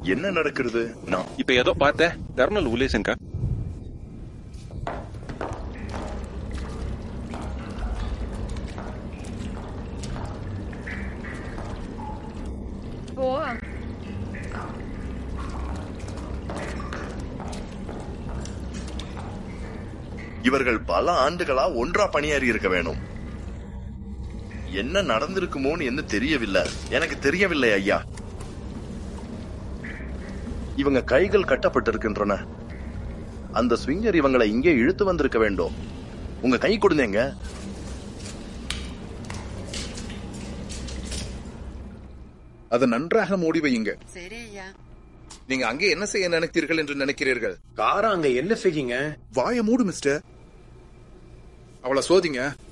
என்ன நடக்கிறது நான் இப்ப ஏதோ பார்த்தேன் கர்னல் உலேசன்கா ஓ இவர்கள் பல ஆண்டுகளா ஒன்றா பணியாறி இருக்க வேணும் என்ன நடந்திருக்குமோன்னு என்ன தெரியவில்லை எனக்கு தெரியவில்லை ஐயா இவங்க கைகள் கட்டப்பட்டிருக்கின்றன அந்த ஸ்விங்கர் இவங்களை இங்கே இழுத்து வந்திருக்க வேண்டும் உங்க கை கொடுங்க அதை நன்றாக மூடி வையுங்க சரி ஐயா நீங்க அங்கே என்ன செய்ய நினைத்தீர்கள் என்று நினைக்கிறீர்கள் காரா அங்க என்ன செய்யுங்க வாய மூடு மிஸ்டர் அவளை சோதிங்க